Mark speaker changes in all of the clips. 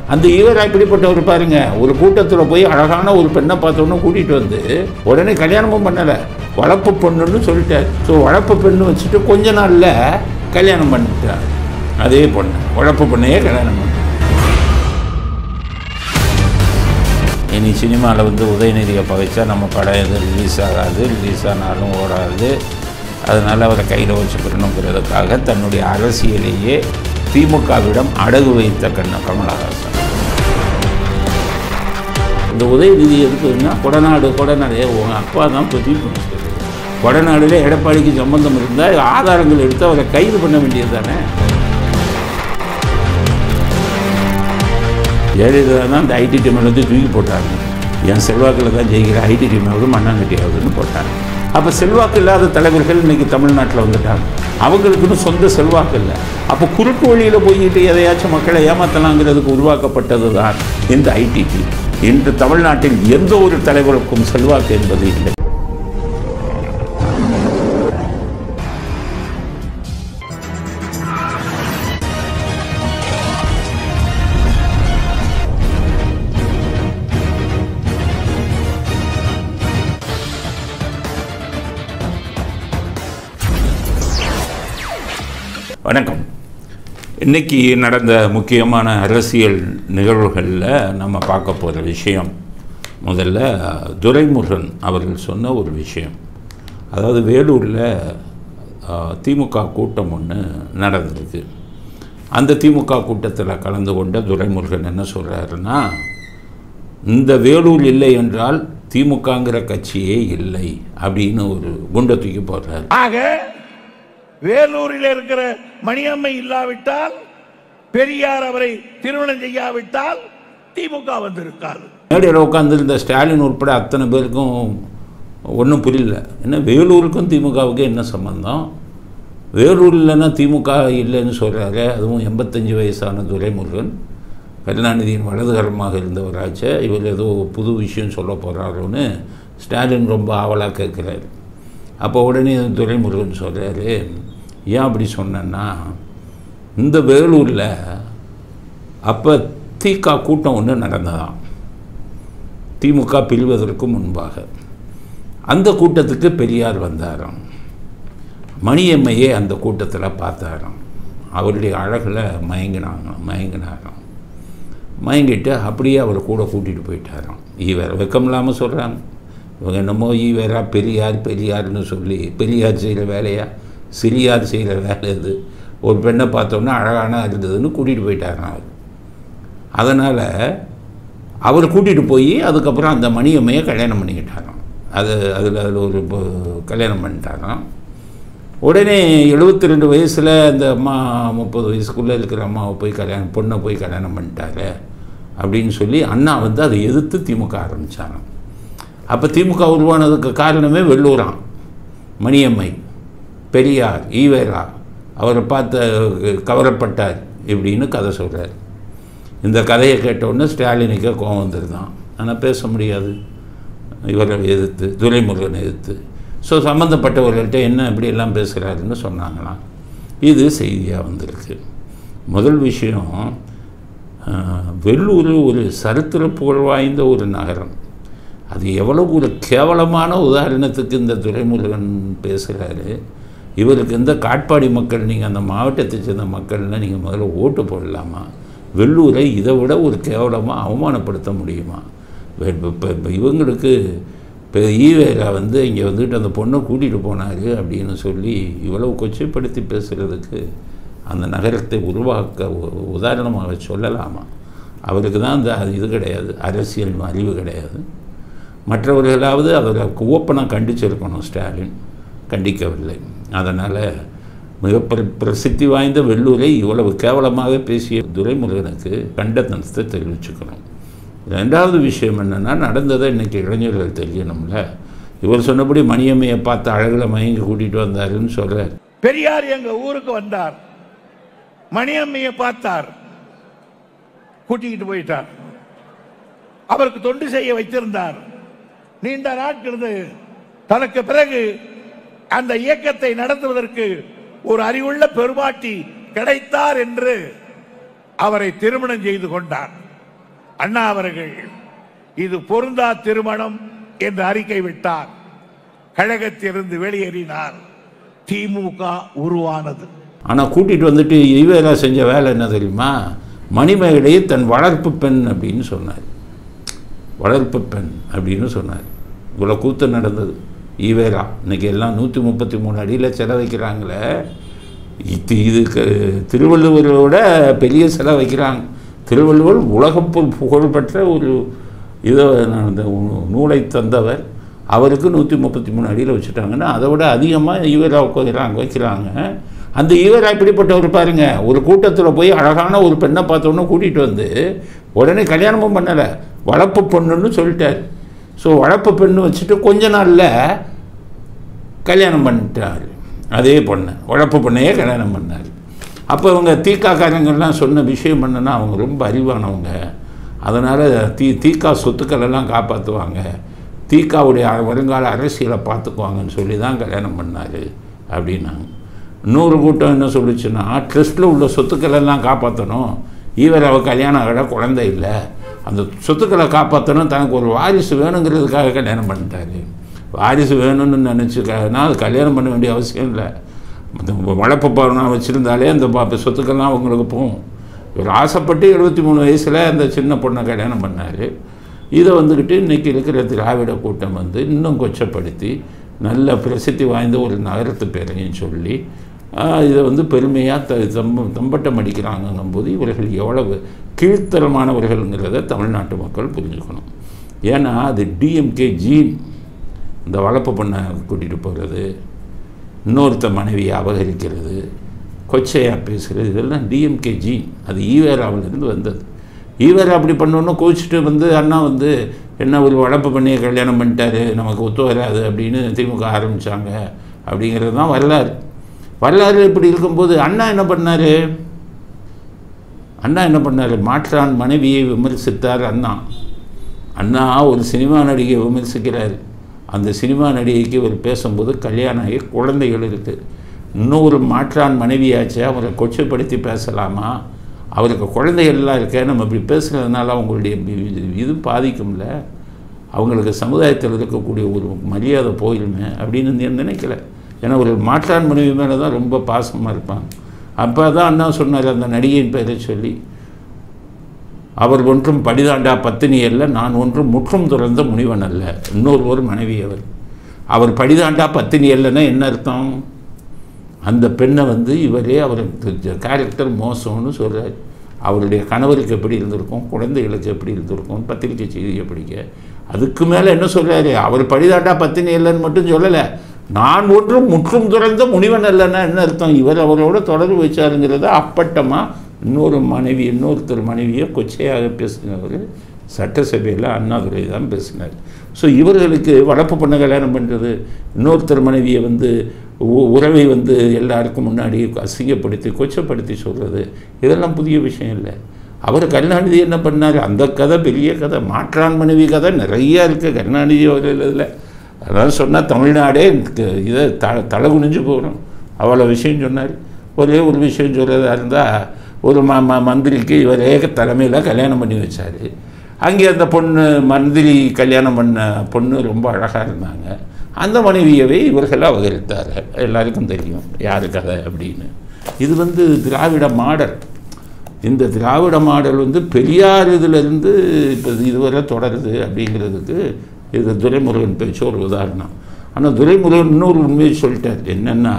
Speaker 1: அந்த ஈவரா இப்படிப்பட்டவர் பாருங்க ஒரு கூட்டத்தில் போய் அழகான ஒரு பெண்ணை பார்த்தோன்னு கூட்டிகிட்டு வந்து உடனே கல்யாணமும் பண்ணலை வளர்ப்பு பொண்ணுன்னு சொல்லிட்டார் ஸோ வளர்ப்பு பெண்ணு வச்சுட்டு கொஞ்ச நாளில் கல்யாணம் பண்ணிட்டார் அதே பொண்ணு வளர்ப்பு பொண்ணையே கல்யாணம் பண்ண இனி சினிமாவில் வந்து உதயநிதியை பகைச்சா நம்ம படம் எதுவும் ரிலீஸ் ஆகாது ரிலீஸ் ஆனாலும் ஓடாது அதனால் அவரை கையில் வச்சுக்கணுங்கிறதுக்காக தன்னுடைய அரசியலையே திமுகவிடம் அடகு வைத்த கண்ண கமலஹாசன் இந்த உதயநிதி எதுக்குன்னா கொடநாடு கொடநாடு உங்கள் அப்பா தான் பதிவு பண்ணிட்டு கொடநாடுல எடப்பாடிக்கு சம்பந்தம் இருந்தால் ஆதாரங்கள் எடுத்து அவரை கைது பண்ண வேண்டியது தானே ஜெயலலிதா தான் இந்த ஐடி டீமில் வந்து தூக்கி போட்டாங்க என் செல்வாக்கில் தான் ஜெயிக்கிற ஐடி டீமாவது மண்ணாங்கட்டி ஆகுதுன்னு போட்டாங்க அப்போ செல்வாக்கு இல்லாத தலைவர்கள் இன்னைக்கு தமிழ்நாட்டில் வந்துட்டாங்க அவங்களுக்குன்னு சொந்த செல்வாக்கு இல்லை அப்போ குறுக்கு வழியில் போய்கிட்டு எதையாச்சும் மக்களை ஏமாத்தலாங்கிறதுக்கு உருவாக்கப்பட்டது தான் இந்த ஐடி டீம் இன்று தமிழ்நாட்டில் எந்த ஒரு தலைவருக்கும் செல்வாக்கு என்பது இல்லை வணக்கம் இன்னைக்கு நடந்த முக்கியமான அரசியல் நிகழ்வுகளில் நம்ம பார்க்க போகிற விஷயம் முதல்ல துரைமுருகன் அவர்கள் சொன்ன ஒரு விஷயம் அதாவது வேலூரில் அஹ், திமுக கூட்டம் ஒன்று நடந்திருக்கு அந்த திமுக கூட்டத்தில் கலந்து கொண்ட துரைமுருகன் என்ன சொல்கிறாருன்னா இந்த வேலூர் இல்லை என்றால் திமுகங்கிற கட்சியே இல்லை அப்படின்னு ஒரு குண்டை தூக்கி போடுறாரு
Speaker 2: ஆக வேலூரில் இருக்கிற மணியம்மை இல்லாவிட்டால் பெரியார் அவரை திருமணம் செய்யாவிட்டால் திமுக வந்திருக்காது
Speaker 1: மேடையில் உட்காந்துருந்த ஸ்டாலின் உட்பட அத்தனை பேருக்கும் ஒன்றும் புரியல என்ன வேலூருக்கும் திமுகவுக்கு என்ன சம்பந்தம் வேலூர் இல்லைன்னா திமுக இல்லைன்னு சொல்கிறாரு அதுவும் எண்பத்தஞ்சு வயசான துரைமுருகன் கருணாநிதியின் வலதுகரமாக இருந்தவராச்சே இவர் ஏதோ புது விஷயம் சொல்ல போகிறாரோன்னு ஸ்டாலின் ரொம்ப ஆவலாக கேட்குறாரு அப்போ உடனே துரைமுருகன் சொல்கிறாரு ஏன் அப்படி சொன்னேன்னா இந்த வேலூரில் அப்போ தீகா கூட்டம் ஒன்று நடந்ததாம் திமுக பிரிவதற்கு முன்பாக அந்த கூட்டத்துக்கு பெரியார் வந்தாராம் மணியம்மையே அந்த கூட்டத்தில் பார்த்தாராம் அவருடைய அழகில் மயங்கினாங்க மயங்கினாராம் மயங்கிட்டு அப்படியே அவர் கூட கூட்டிகிட்டு போயிட்டாராம் ஈவேர் வெக்கம் இல்லாமல் சொல்கிறாங்க இவங்க என்னமோ ஈவேரா பெரியார் பெரியார்னு சொல்லி பெரியார் செய்கிற வேலையா சிறியார் செய்கிற வேலை இது ஒரு பெண்ணை பார்த்தோன்னா அழகான இருந்ததுன்னு கூட்டிகிட்டு போயிட்டாராம் அவர் அதனால் அவர் கூட்டிகிட்டு போய் அதுக்கப்புறம் அந்த மணியம்மையை கல்யாணம் பண்ணிக்கிட்டாராம் அது அதில் அதில் ஒரு பொ- கல்யாணம் பண்ணிட்டாராம் உடனே எழுபத்தி ரெண்டு வயசில் அந்த அம்மா முப்பது வயசுக்குள்ளே இருக்கிற அம்மாவை போய் கல்யாணம் பொண்ணை போய் கல்யாணம் பண்ணிட்டாரு அப்படின்னு சொல்லி அண்ணா வந்து அதை எதிர்த்து திமுக ஆரம்பித்தாராம் அப்போ திமுக உருவானதுக்கு காரணமே வெள்ளூரான் மணியம்மை பெரியார் ஈவேரா அவரை பார்த்து கவரப்பட்டார் இப்படின்னு கதை சொல்கிறார் இந்த கதையை கேட்டவுடனே ஸ்டாலினுக்கே கோவம் வந்துருதான் ஆனால் பேச முடியாது இவரை எதிர்த்து துரைமுருகனை எதிர்த்து ஸோ சம்மந்தப்பட்டவர்கள்ட்ட என்ன இப்படி எல்லாம் பேசுகிறாருன்னு சொன்னாங்களாம் இது செய்தியாக வந்திருக்கு முதல் விஷயம் ஆஹ், வெள்ளூர் ஒரு சரித்திர புகழ் வாய்ந்த ஒரு நகரம் அது எவ்வளவு ஒரு கேவலமான உதாரணத்துக்கு இந்த துரைமுருகன் பேசுகிறாரு இவருக்கு இந்த காட்பாடி மக்கள் நீங்கள் அந்த மாவட்டத்தை சேர்ந்த மக்கள்லாம் நீங்கள் முதல்ல ஓட்டு போடலாமா வெள்ளூரை இதை விட ஒரு கேவலமாக அவமானப்படுத்த முடியுமா இப்போ இவங்களுக்கு இப்போ ஈவேரா வந்து இங்கே வந்துட்டு அந்த பொண்ணை கூட்டிகிட்டு போனார் அப்படின்னு சொல்லி இவ்வளவு கொச்சைப்படுத்தி பேசுகிறதுக்கு அந்த நகரத்தை உருவாக்க உ- உதாரணமாக சொல்லலாமா அவருக்கு தான் அந்த இது கிடையாது அரசியல் அறிவு கிடையாது மற்றவர்களாவது அவரை ஓப்பனாக கண்டிச்சிருக்கணும் ஸ்டாலின் கண்டிக்கவில்லை அதனால் மிக பிர- பிரசித்தி வாய்ந்த வெள்ளூரை இவ்வளவு கேவலமாக பேசிய துரைமுருகனுக்கு கண்டனத்தை தெரிவிச்சுக்கணும் ரெண்டாவது விஷயம் என்னென்னா நடந்ததை இன்றைக்கி இளைஞர்கள் தெரியணும்ல இவர் சொன்னபடி மணியம்மையை பார்த்து அழகில் மயங்கி கூட்டிகிட்டு வந்தாருன்னு சொல்கிறார்
Speaker 2: பெரியார் எங்க ஊருக்கு வந்தார் மணியம்மையை பார்த்தார் கூட்டிக்கிட்டு போயிட்டார் அவருக்கு தொண்டு செய்ய வைத்திருந்தார் நீண்ட நாட்கள் தனக்கு பிறகு அந்த இயக்கத்தை நடத்துவதற்கு ஒரு அறிவுள்ள பெருமாட்டி கிடைத்தார் என்று அவரை திருமணம் செய்து கொண்டார் அண்ணா அவர்கள் இது பொருந்தா திருமணம் என்று அறிக்கை விட்டார் கழகத்திலிருந்து வெளியேறினார் திமுக உருவானது
Speaker 1: ஆனால் கூட்டிகிட்டு வந்துட்டு ஈவேரா செஞ்ச வேலை என்ன தெரியுமா மணிமேகலையை தன் வளர்ப்பு பெண் அப்படின்னு சொன்னார் வளர்ப்பு பெண் அப்படின்னு சொன்னார் இவ்வளோ கூத்து நடந்தது ஈவேரா இன்னைக்கு எல்லாம் நூற்றி முப்பத்தி மூணு அடியில் சிலை வைக்கிறாங்களே இது இதுக்கு திருவள்ளுவரோட பெரிய சிலை வைக்கிறாங்க திருவள்ளுவர் உலக பு- புகழ்பெற்ற ஒரு இதை நான் இந்த நூ- நூலை தந்தவர் அவருக்கு நூற்றி முப்பத்தி மூணு அடியில் வச்சுட்டாங்கன்னா அதை விட அதிகமாக ஈவேரா வைக்கிறாங்க வைக்கிறாங்க அந்த ஈவேரா இப்படிப்பட்டவர் பாருங்க ஒரு கூட்டத்தில் போய் அழகான ஒரு பெண்ணை பார்த்தோன்னே கூட்டிகிட்டு வந்து உடனே கல்யாணமும் பண்ணலை வளர்ப்பு பொண்ணுன்னு சொல்லிட்டார் ஸோ வளர்ப்பு பெண்ணு வச்சுட்டு கொஞ்ச நாளில் கல்யாணம் பண்ணிட்டார் அதே பொண்ணை உழப்பு பொண்ணையே கல்யாணம் பண்ணார் அப்போ இவங்க தீக்காக்காரங்கெல்லாம் சொன்ன விஷயம் என்னன்னா அவங்க ரொம்ப அறிவானவங்க அதனால் தீ தீக்கா சொத்துக்கள் எல்லாம் காப்பாற்றுவாங்க தீக்காவுடைய வருங்கால அரசியலை பார்த்துக்குவாங்கன்னு சொல்லி தான் கல்யாணம் பண்ணார் அப்படின்னாங்க இன்னொரு கூட்டம் என்ன சொல்லுச்சுன்னா ட்ரஸ்ட்டில் உள்ள சொத்துக்கள் எல்லாம் காப்பாற்றணும் ஈவர் அவ கல்யாணம் ஆகல குழந்தை இல்லை அந்த சொத்துக்களை காப்பாற்றணும் தனக்கு ஒரு வாரிசு வேணுங்கிறதுக்காக கல்யாணம் பண்ணிட்டாரு வாரிசு வேணும்னு நினச்சிக்காங்கன்னா அது கல்யாணம் பண்ண வேண்டிய அவசியம் இல்லை அந்த வளர்ப்பு பருவம் வச்சுருந்தாலே அந்த பா- சொத்துக்கள்லாம் அவங்களுக்கு போகும் இவர் ஆசைப்பட்டு எழுபத்தி மூணு வயசில் அந்த சின்ன பொண்ணை கல்யாணம் பண்ணார் இதை வந்துக்கிட்டு இன்றைக்கி இருக்கிற திராவிட கூட்டம் வந்து இன்னும் கொச்சப்படுத்தி நல்ல பிரசித்தி வாய்ந்த ஒரு நகரத்து பேரையும் சொல்லி ஆஹ், இதை வந்து பெருமையாக த தம்ப தம்பட்டம் அடிக்கிறாங்கங்கும்போது இவர்கள் எவ்வளவு கீழ்த்தரமானவர்கள்ங்கிறத தமிழ்நாட்டு மக்கள் புரிஞ்சுக்கணும் ஏன்னா அது டிஎம்கே ஜீன் இந்த வளர்ப்பு பண்ண கூட்டிகிட்டு போகிறது இன்னொருத்த மனைவியை அபகரிக்கிறது கொச்சையாக பேசுகிறது இதெல்லாம் டிஎம்கே ஜீன் அது ஈவேராவிலிருந்து வந்தது ஈவேரா அப்படி பண்ணோன்னு கோச்சிட்டு வந்து அண்ணா வந்து என்ன ஒரு வளர்ப்பு பண்ணியை கல்யாணம் பண்ணிட்டாரு நமக்கு ஒத்து வராது அப்படின்னு திமுக ஆரம்பித்தாங்க அப்படிங்கிறது தான் வரலாறு வரலாறு இப்படி இருக்கும்போது அண்ணா என்ன பண்ணார் அண்ணா என்ன பண்ணார் மாற்றான் மனைவியை விமர்சித்தார் அண்ணா அண்ணா ஒரு சினிமா நடிகை விமர்சிக்கிறார் அந்த சினிமா நடிகைக்கு இவர் பேசும்போது கல்யாணம் ஆகி குழந்தைகள் இருக்குது இன்னொரு மாற்றான் மனைவியாச்சு அவரை கொச்சைப்படுத்தி பேசலாமா அவருக்கு குழந்தைகள்லாம் இருக்க நம்ம இப்படி பேசுகிறதுனால அவங்களுடைய இது- இது பாதிக்கும்ல அவங்களுக்கு சமுதாயத்தில் இருக்கக்கூடிய ஒரு மரியாதை போயிருமே அப்படின்னு நீ- நினைக்கல ஏன்னா ஒரு மாற்றான் மனைவி மேலே தான் ரொம்ப பாசமாக இருப்பாங்க அப்போ தான் அண்ணா சொன்னார் அந்த நடிகையின் பெயரை சொல்லி அவர் ஒன்றும் படிதாண்டா பத்தினி அல்ல நான் ஒன்றும் முற்றும் துறந்த முனிவன் அல்ல இன்னொருவர் மனைவி அவர் அவர் படிதாண்டா பத்தினி அல்லன்னா என்ன அர்த்தம் அந்த பெண்ணை வந்து இவரே அவர் கேரக்டர் மோசம்னு சொல்கிறார் அவருடைய கணவருக்கு எப்படி இருந்திருக்கும் குழந்தைகளுக்கு எப்படி இருந்திருக்கும் பத்திரிக்கை செய்தியை படிக்க அதுக்கு மேலே என்ன சொல்றாரு அவர் படிதாண்டா பத்தினி இல்லைன்னு மட்டும் சொல்லலை நான் ஒன்றும் முற்றும் துறந்த முனிவன் அல்லன்னா என்ன அர்த்தம் இவர் அவரோட தொடர்பு வச்சாருங்கிறத அப்பட்டமாக இன்னொரு மனைவி இன்னொருத்தர் மனைவியை கொச்சையாக பேசினவர் சட்டசபையில் அண்ணாதுரை தான் பேசினார் ஸோ இவர்களுக்கு வளர்ப்பு பண்ண கல்யாணம் பண்ணுறது இன்னொருத்தர் மனைவியை வந்து உ- உறவை வந்து எல்லாருக்கும் முன்னாடி அசிங்கப்படுத்தி கொச்சப்படுத்தி சொல்கிறது இதெல்லாம் புதிய விஷயம் இல்லை அவர் கருணாநிதி என்ன பண்ணார் அந்த கதை பெரிய கதை மாற்றான் மனைவி கதை நிறைய இருக்குது கருணாநிதி அவர் இதில் அதான் சொன்னால் தமிழ்நாடே இதுக்கு இதை த தலை குனிஞ்சு போகணும் அவ்வளோ விஷயம் சொன்னார் ஒரே ஒரு விஷயம் சொல்கிறதா இருந்தால் ஒரு ம ம மந்திரிக்கு இவரே தலைமையில் கல்யாணம் பண்ணி வச்சார் அங்கே அந்த பொண்ணு மந்திரி கல்யாணம் பண்ண பொண்ணு ரொம்ப அழகாக இருந்தாங்க அந்த மனைவியவே இவர்கள் அபகரித்தார் எல்லாருக்கும் தெரியும் யாரு கதை அப்படின்னு இது வந்து திராவிட மாடல் இந்த திராவிட மாடல் வந்து பெரியார் இதிலிருந்து இப்போ இதுவரை தொடருது அப்படிங்கிறதுக்கு இது துரைமுருகன் பேச்சு ஒரு உதாரணம் ஆனால் துரைமுருகன் இன்னொரு உண்மையை சொல்லிட்டார் என்னென்னா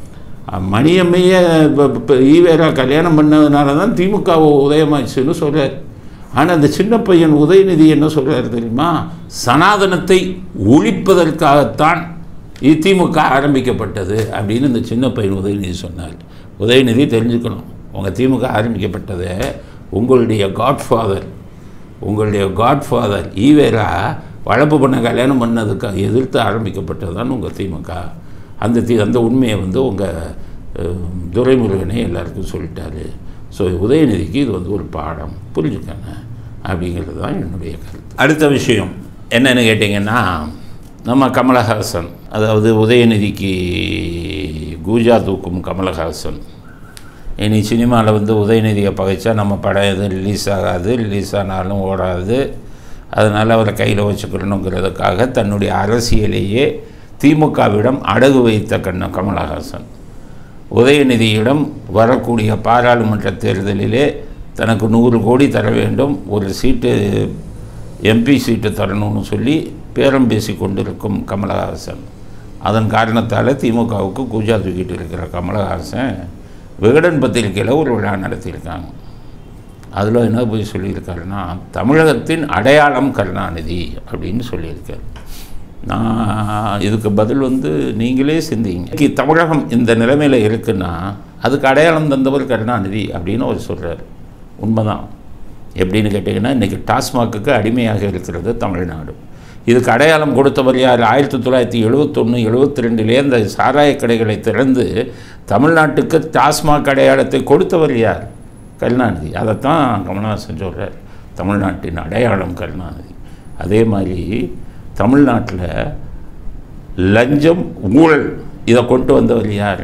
Speaker 1: மணியம்மைய இப்போ ஈவேரா கல்யாணம் பண்ணதுனால தான் திமுக உதயமாச்சுன்னு சொல்கிறார் ஆனால் அந்த சின்ன பையன் உதயநிதி என்ன சொல்கிறார் தெரியுமா சனாதனத்தை ஒழிப்பதற்காகத்தான் திமுக ஆரம்பிக்கப்பட்டது அப்படின்னு இந்த சின்ன பையன் உதயநிதி சொன்னார் உதயநிதி தெரிஞ்சுக்கணும் உங்கள் திமுக ஆரம்பிக்கப்பட்டது உங்களுடைய காட்ஃபாதர் உங்களுடைய காட்ஃபாதர் ஈவேரா வளர்ப்பு பண்ண கல்யாணம் பண்ணதுக்கு எதிர்த்து ஆரம்பிக்கப்பட்டது தான் உங்கள் திமுக அந்த தி அந்த உண்மையை வந்து உங்கள் துரைமுருகனே எல்லாருக்கும் சொல்லிட்டாரு ஸோ உதயநிதிக்கு இது வந்து ஒரு பாடம் புரிஞ்சுக்கங்க அப்படிங்கிறது தான் என்னுடைய கருத்து அடுத்த விஷயம் என்னன்னு கேட்டிங்கன்னா நம்ம கமலஹாசன் அதாவது உதயநிதிக்கு கூஜா தூக்கும் கமலஹாசன் இனி சினிமாவில் வந்து உதயநிதியை பகைச்சா நம்ம படம் எதுவும் ரிலீஸ் ஆகாது ரிலீஸ் ஆனாலும் ஓடாது அதனால் அவரை கையில் வச்சுக்கணுங்கிறதுக்காக தன்னுடைய அரசியலையே திமுகவிடம் அடகு வைத்த கண்ண கமலஹாசன் உதயநிதியிடம் வரக்கூடிய பாராளுமன்ற தேர்தலிலே தனக்கு நூறு கோடி தர வேண்டும் ஒரு சீட்டு எம்பி சீட்டு தரணும்னு சொல்லி பேரம் பேசி கொண்டிருக்கும் கமலஹாசன் அதன் காரணத்தால் திமுகவுக்கு கூஜா தூக்கிட்டு இருக்கிற கமலஹாசன் விகடன் பத்திரிகையில் ஒரு விழா நடத்தியிருக்காங்க அதில் என்ன போய் சொல்லியிருக்காருன்னா தமிழகத்தின் அடையாளம் கருணாநிதி அப்படின்னு சொல்லியிருக்காரு நான் இதுக்கு பதில் வந்து நீங்களே சிந்திங்க இன்னைக்கு தமிழகம் இந்த நிலைமையில் இருக்குன்னா அதுக்கு அடையாளம் தந்தவர் கருணாநிதி அப்படின்னு அவர் சொல்கிறார் உண்மைதான் எப்படின்னு கேட்டிங்கன்னா இன்றைக்கி டாஸ்மாக்குக்கு அடிமையாக இருக்கிறது தமிழ்நாடு இதுக்கு அடையாளம் கொடுத்தவர் யார் ஆயிரத்தி தொள்ளாயிரத்தி எழுபத்தொன்று எழுபத்தி ரெண்டுலேயே இந்த சாராய கடைகளை திறந்து தமிழ்நாட்டுக்கு டாஸ்மாக் அடையாளத்தை கொடுத்தவர் யார் கருணாநிதி அதைத்தான் கமலஹாசன் சொல்கிறார் தமிழ்நாட்டின் அடையாளம் கருணாநிதி அதே மாதிரி தமிழ்நாட்டில் லஞ்சம் ஊழல் இதை கொண்டு வந்தவர் யார்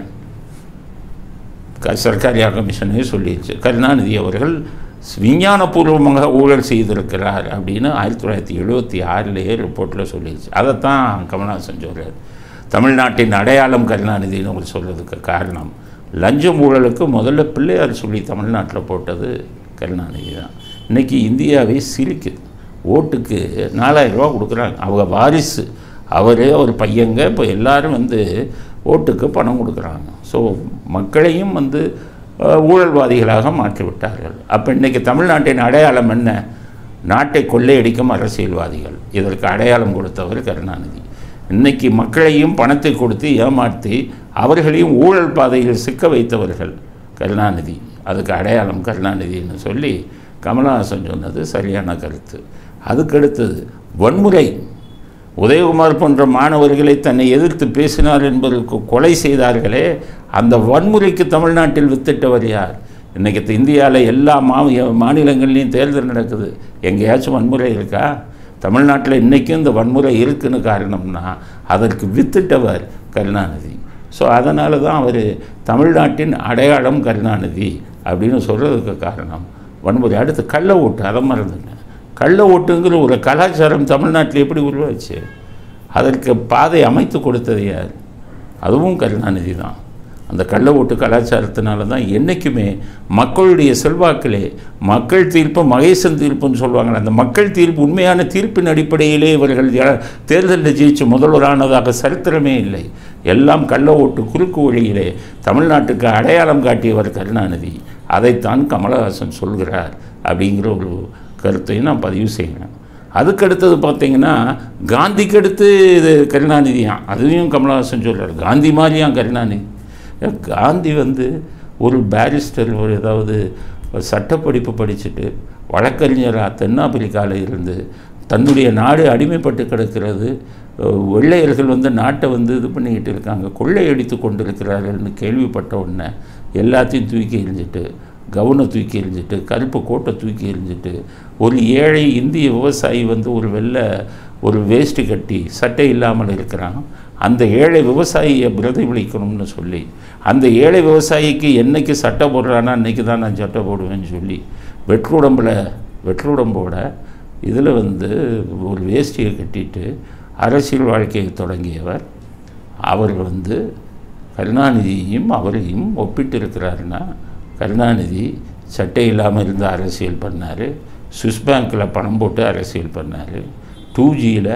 Speaker 1: க- சர்க்காரியா கமிஷனே சொல்லிடுச்சு கருணாநிதி அவர்கள் விஞ்ஞானபூர்வமாக ஊழல் செய்திருக்கிறார் அப்படின்னு ஆயிரத்தி தொள்ளாயிரத்தி எழுபத்தி ஆறிலேயே ரிப்போர்ட்டில் சொல்லிடுச்சு அதைத்தான் கமல்ஹாசன் சொல்கிறார் தமிழ்நாட்டின் அடையாளம் கருணாநிதினு அவர் சொல்கிறதுக்கு காரணம் லஞ்சம் ஊழலுக்கு முதல்ல பிள்ளையார் சொல்லி தமிழ்நாட்டில் போட்டது கருணாநிதி தான் இன்றைக்கி இந்தியாவை சிரிக்குது ஓட்டுக்கு நாலாயிரம் ரூபா கொடுக்குறாங்க அவங்க வாரிசு அவரே ஒரு பையங்க இப்போ எல்லாரும் வந்து ஓட்டுக்கு பணம் கொடுக்குறாங்க ஸோ மக்களையும் வந்து அஹ், ஊழல்வாதிகளாக மாற்றி விட்டார்கள் அப்போ இன்றைக்கி தமிழ்நாட்டின் அடையாளம் என்ன நாட்டை கொள்ளையடிக்கும் அரசியல்வாதிகள் இதற்கு அடையாளம் கொடுத்தவர் கருணாநிதி இன்னைக்கு மக்களையும் பணத்தை கொடுத்து ஏமாற்றி அவர்களையும் ஊழல் பாதையில் சிக்க வைத்தவர்கள் கருணாநிதி அதுக்கு அடையாளம் கருணாநிதின்னு சொல்லி கமலஹாசன் சொன்னது சரியான கருத்து அதுக்கடுத்தது வன்முறை உதயகுமார் போன்ற மாணவர்களை தன்னை எதிர்த்து பேசினார் என்பதற்கு கொலை செய்தார்களே அந்த வன்முறைக்கு தமிழ்நாட்டில் வித்திட்டவர் யார் இன்றைக்கி இந்தியாவில் எல்லா மா மாநிலங்கள்லேயும் தேர்தல் நடக்குது எங்கேயாச்சும் வன்முறை இருக்கா தமிழ்நாட்டில் இன்றைக்கும் இந்த வன்முறை இருக்குன்னு காரணம்னா அதற்கு வித்திட்டவர் கருணாநிதி ஸோ அதனால தான் அவர் தமிழ்நாட்டின் அடையாளம் கருணாநிதி அப்படின்னு சொல்கிறதுக்கு காரணம் வன்முறை அடுத்து கள்ள ஓட்டு அதை மறந்துங்க கள்ள ஓட்டுங்கிற ஒரு கலாச்சாரம் தமிழ்நாட்டில் எப்படி உருவாச்சு அதற்கு பாதை அமைத்து கொடுத்தது யார் அதுவும் கருணாநிதி தான் அந்த கள்ள ஓட்டு கலாச்சாரத்தினால தான் என்றைக்குமே மக்களுடைய செல்வாக்கிலே மக்கள் தீர்ப்பு மகேசன் தீர்ப்புன்னு சொல்லுவாங்க அந்த மக்கள் தீர்ப்பு உண்மையான தீர்ப்பின் அடிப்படையிலே இவர்கள் ய- தேர்தலில் ஜெயிச்சு முதல்வரானதாக சரித்திரமே இல்லை எல்லாம் கள்ள ஓட்டு குறுக்கு வழியிலே தமிழ்நாட்டுக்கு அடையாளம் காட்டியவர் கருணாநிதி அதைத்தான் கமலஹாசன் சொல்கிறார் அப்படிங்கிற ஒரு கருத்தையும் நான் பதிவு செய்கிறேன் அதுக்கடுத்தது பார்த்தீங்கன்னா காந்திக்கு அடுத்து இது கருணாநிதியாம் அதுவும் கமலஹாசன் சொல்றார் காந்தி மாதிரியாம் கருணாநிதி காந்தி வந்து ஒரு பேரிஸ்டர் ஒரு ஏதாவது ஒரு சட்டப்படிப்பு படிச்சுட்டு வழக்கறிஞராக தென்னாப்பிரிக்காவில் இருந்து தன்னுடைய நாடு அடிமைப்பட்டு கிடக்கிறது அஹ் வெள்ளையர்கள் வந்து நாட்டை வந்து இது பண்ணிக்கிட்டு இருக்காங்க கொள்ளையடித்து கொண்டிருக்கிறார்கள்னு கேள்விப்பட்ட உடனே எல்லாத்தையும் தூக்கி எறிஞ்சிட்டு கவுனை தூக்கி எறிஞ்சிட்டு கருப்பு கோட்டை தூக்கி எறிஞ்சிட்டு ஒரு ஏழை இந்திய விவசாயி வந்து ஒரு வெள்ளை ஒரு வேஷ்டி கட்டி சட்டை இல்லாமல் இருக்கிறான் அந்த ஏழை விவசாயியை பிரதிபலிக்கணும்னு சொல்லி அந்த ஏழை விவசாயிக்கு என்னைக்கு சட்டை போடுறானா அன்னைக்கு தான் நான் சட்டை போடுவேன்னு சொல்லி வெற்றுடம்பில் வெற்றுடம்போட இதில் வந்து ஒரு வேஷ்டியை கட்டிட்டு அரசியல் வாழ்க்கையை தொடங்கியவர் அவர் வந்து கருணாநிதியையும் அவரையும் ஒப்பிட்டு இருக்கிறாருன்னா கருணாநிதி சட்டை இல்லாமல் இருந்து அரசியல் பண்ணார் சுவிஸ் பேங்க்கில் பணம் போட்டு அரசியல் பண்ணார் டூ ஜியில்